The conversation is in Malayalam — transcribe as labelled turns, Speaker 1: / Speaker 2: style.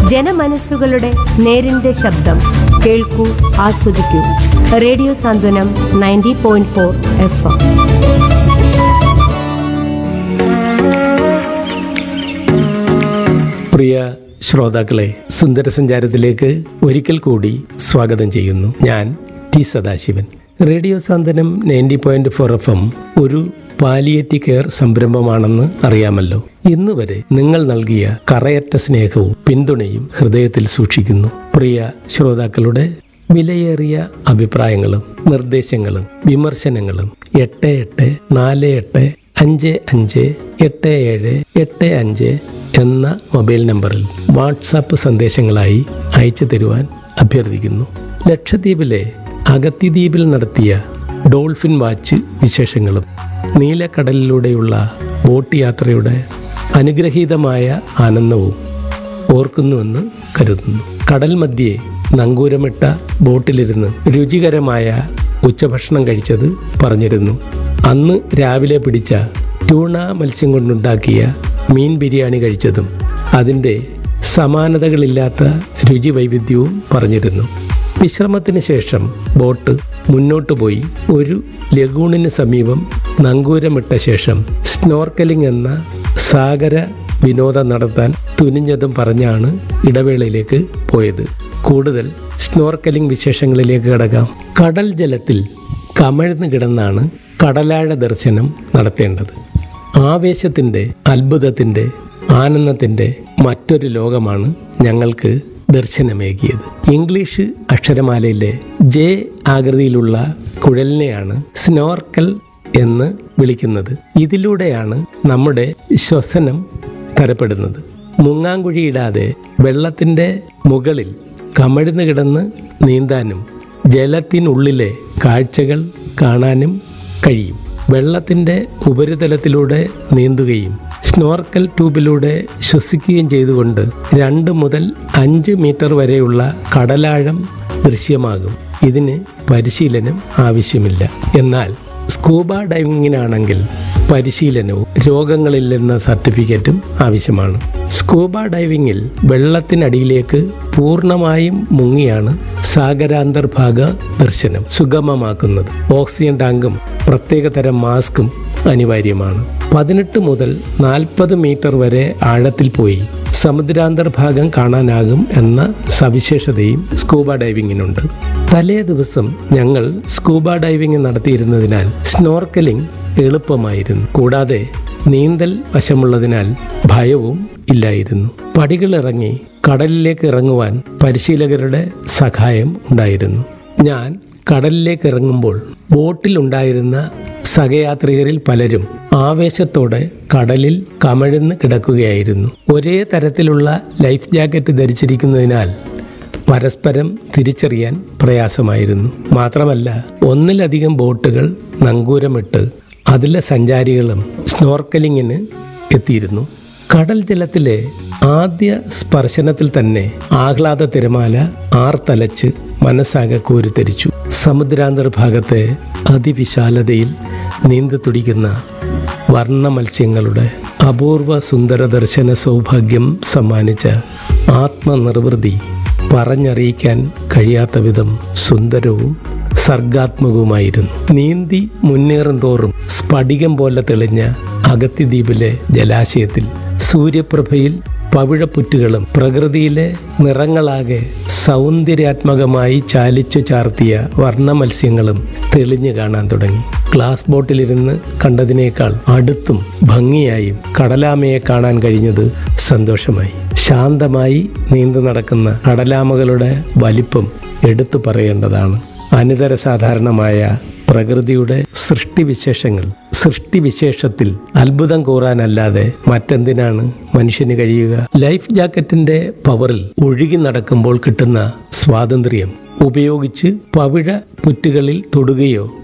Speaker 1: ജനമനസ്സുകളുടെ നേരിന്റെ ശബ്ദം കേൾക്കൂ ആസ്വദിക്കൂ radio Santhwanam ninety point four F M
Speaker 2: പ്രിയ ശ്രോതാക്കളെ സുന്ദരസഞ്ചാരത്തിലേക്ക് ഒരിക്കൽ കൂടി സ്വാഗതം ചെയ്യുന്നു ഞാൻ T Sadasivan radio Santhwanam ninety point four F M ഒരു പാലിയേറ്റി കെയർ സംരംഭമാണെന്ന് അറിയാമല്ലോ ഇന്ന് വരെ നിങ്ങൾ നൽകിയ കറയറ്റ സ്നേഹവും പിന്തുണയും ഹൃദയത്തിൽ സൂക്ഷിക്കുന്നു പ്രിയ ശ്രോതാക്കളുടെ വിലയേറിയ അഭിപ്രായങ്ങളും നിർദ്ദേശങ്ങളും വിമർശനങ്ങളും എട്ട് എട്ട് നാല് എട്ട് അഞ്ച് അഞ്ച് എട്ട് ഏഴ് എട്ട് അഞ്ച് എന്ന മൊബൈൽ നമ്പറിൽ വാട്സാപ്പ് സന്ദേശങ്ങളായി അയച്ചു തരുവാൻ അഭ്യർത്ഥിക്കുന്നു ലക്ഷദ്വീപിലെ അഗത്തിദ്വീപിൽ നടത്തിയ ഡോൾഫിൻ വാച്ച് വിശേഷങ്ങളും നീലക്കടലിലൂടെയുള്ള ബോട്ട് യാത്രയുടെ അനുഗ്രഹീതമായ ആനന്ദവും ഓർക്കുന്നുവെന്ന് കരുതുന്നു കടൽ മധ്യേ നങ്കൂരമിട്ട ബോട്ടിലിരുന്ന് രുചികരമായ ഉച്ചഭക്ഷണം കഴിച്ചത് പറഞ്ഞിരുന്നു അന്ന് രാവിലെ പിടിച്ച ട്യൂണ മത്സ്യം കൊണ്ടുണ്ടാക്കിയ മീൻ ബിരിയാണി കഴിച്ചതും അതിൻ്റെ സമാനതകളില്ലാത്ത രുചി വൈവിധ്യവും പറഞ്ഞിരുന്നു വിശ്രമത്തിന് ശേഷം ബോട്ട് മുന്നോട്ട് പോയി ഒരു ലഗൂണിന് സമീപം നങ്കൂരമിട്ട ശേഷം സ്നോർക്കലിംഗ് എന്ന സാഗര വിനോദം നടത്താൻ തുനിഞ്ഞതും പറഞ്ഞാണ് ഇടവേളയിലേക്ക് പോയത് കൂടുതൽ സ്നോർക്കലിംഗ് വിശേഷങ്ങളിലേക്ക് കടക്കാം കടൽ ജലത്തിൽ കമഴ്ന്നു കിടന്നാണ് കടലാഴ ദർശനം നടത്തേണ്ടത് ആവേശത്തിൻ്റെ അത്ഭുതത്തിൻ്റെ ആനന്ദത്തിൻ്റെ മറ്റൊരു ലോകമാണ് ഞങ്ങൾക്ക് ദർശനമേകിയത് ഇംഗ്ലീഷ് അക്ഷരമാലയിലെ ജെ ആകൃതിയിലുള്ള കുഴലിനെയാണ് സ്നോർക്കൽ എന്ന് വിളിക്കുന്നത് ഇതിലൂടെയാണ് നമ്മുടെ ശ്വസനം തരപ്പെടുന്നത് മുങ്ങാങ്കുഴിയിടാതെ വെള്ളത്തിൻ്റെ മുകളിൽ കമഴ്ന്നു കിടന്ന് നീന്താനും ജലത്തിനുള്ളിലെ കാഴ്ചകൾ കാണാനും കഴിയും വെള്ളത്തിൻ്റെ ഉപരിതലത്തിലൂടെ നീന്തുകയും സ്നോർക്കൽ ട്യൂബിലൂടെ ശ്വസിക്കുകയും ചെയ്തുകൊണ്ട് രണ്ട് മുതൽ അഞ്ച് മീറ്റർ വരെയുള്ള കടലാഴം ദൃശ്യമാകും ഇതിന് പരിശീലനം ആവശ്യമില്ല എന്നാൽ സ്കൂബ ഡൈവിങ്ങിനാണെങ്കിൽ പരിശീലനവും രോഗങ്ങളില്ലെന്ന സർട്ടിഫിക്കറ്റും ആവശ്യമാണ് സ്കൂബ ഡൈവിങ്ങിൽ വെള്ളത്തിനടിയിലേക്ക് പൂർണ്ണമായും മുങ്ങിയാണ് സാഗരാന്തർഭാഗ ദർശനം സുഗമമാക്കുന്നത് ഓക്സിജൻ ടാങ്കും പ്രത്യേകതരം മാസ്കും അനിവാര്യമാണ് പതിനെട്ട് മുതൽ നാൽപ്പത് മീറ്റർ വരെ ആഴത്തിൽ പോയി സമുദ്രാന്തർഭാഗം കാണാനാകും എന്ന സവിശേഷതയും സ്കൂബ ഡൈവിങ്ങിനുണ്ട് തലേ ദിവസം ഞങ്ങൾ സ്കൂബ ഡൈവിംഗ് നടത്തിയിരുന്നതിനാൽ സ്നോർക്കലിംഗ് എളുപ്പമായിരുന്നു കൂടാതെ നീന്തൽ വശമുള്ളതിനാൽ ഭയവും ഇല്ലായിരുന്നു പടികളിറങ്ങി കടലിലേക്ക് ഇറങ്ങുവാൻ പരിശീലകരുടെ സഹായം ഉണ്ടായിരുന്നു ഞാൻ കടലിലേക്ക് ഇറങ്ങുമ്പോൾ ബോട്ടിലുണ്ടായിരുന്ന സഹയാത്രികരിൽ പലരും ആവേശത്തോടെ കടലിൽ കമഴ്ന്ന് കിടക്കുകയായിരുന്നു ഒരേ തരത്തിലുള്ള ലൈഫ് ജാക്കറ്റ് ധരിച്ചിരിക്കുന്നതിനാൽ പരസ്പരം തിരിച്ചറിയാൻ പ്രയാസമായിരുന്നു മാത്രമല്ല ഒന്നിലധികം ബോട്ടുകൾ നങ്കൂരമിട്ട് അതിലെ സഞ്ചാരികളും സ്നോർക്കലിങ്ങിന് എത്തിയിരുന്നു കടൽ ജലത്തിലെ ആദ്യ സ്പർശനത്തിൽ തന്നെ ആഹ്ലാദ തിരമാല ആർത്തലച്ച് മനസ്സാകെ കോരിത്തരിച്ചു സമുദ്രാന്തർഭാഗത്തെ അതിവിശാലതയിൽ നീന്തി തുടിക്കുന്ന വർണ്ണ മത്സ്യങ്ങളുടെ അപൂർവ സുന്ദര ദർശന സൗഭാഗ്യം സമ്മാനിച്ച ആത്മനിർവൃതി പറഞ്ഞറിയിക്കാൻ കഴിയാത്ത വിധം സുന്ദരവും സർഗാത്മകവുമായിരുന്നു നീന്തി മുന്നേറും തോറും സ്ഫടികം പോലെ തെളിഞ്ഞ അഗത്തിദ്വീപിലെ ജലാശയത്തിൽ സൂര്യപ്രഭയിൽ പവിഴപ്പുറ്റുകളും പ്രകൃതിയിലെ നിറങ്ങളാകെ സൗന്ദര്യാത്മകമായി ചാലിച്ചു ചാർത്തിയ വർണ്ണ മത്സ്യങ്ങളും തെളിഞ്ഞു കാണാൻ തുടങ്ങി ഗ്ലാസ് ബോട്ടിലിരുന്ന് കണ്ടതിനേക്കാൾ അടുത്തും ഭംഗിയായും കടലാമയെ കാണാൻ കഴിഞ്ഞത് സന്തോഷമായി ശാന്തമായി നീന്തു നടക്കുന്ന കടലാമകളുടെ വലിപ്പം എടുത്തു പറയേണ്ടതാണ് അനിതര സാധാരണമായ പ്രകൃതിയുടെ സൃഷ്ടിവിശേഷങ്ങൾ സൃഷ്ടിവിശേഷത്തിൽ അത്ഭുതം കൂറാനല്ലാതെ മറ്റെന്തിനാണ് മനുഷ്യന് കഴിയുക ലൈഫ് ജാക്കറ്റിന്റെ പവറിൽ ഒഴുകി നടക്കുമ്പോൾ കിട്ടുന്ന സ്വാതന്ത്ര്യം ഉപയോഗിച്ച് പവിഴ പുറ്റുകളിൽ തൊടുകയോ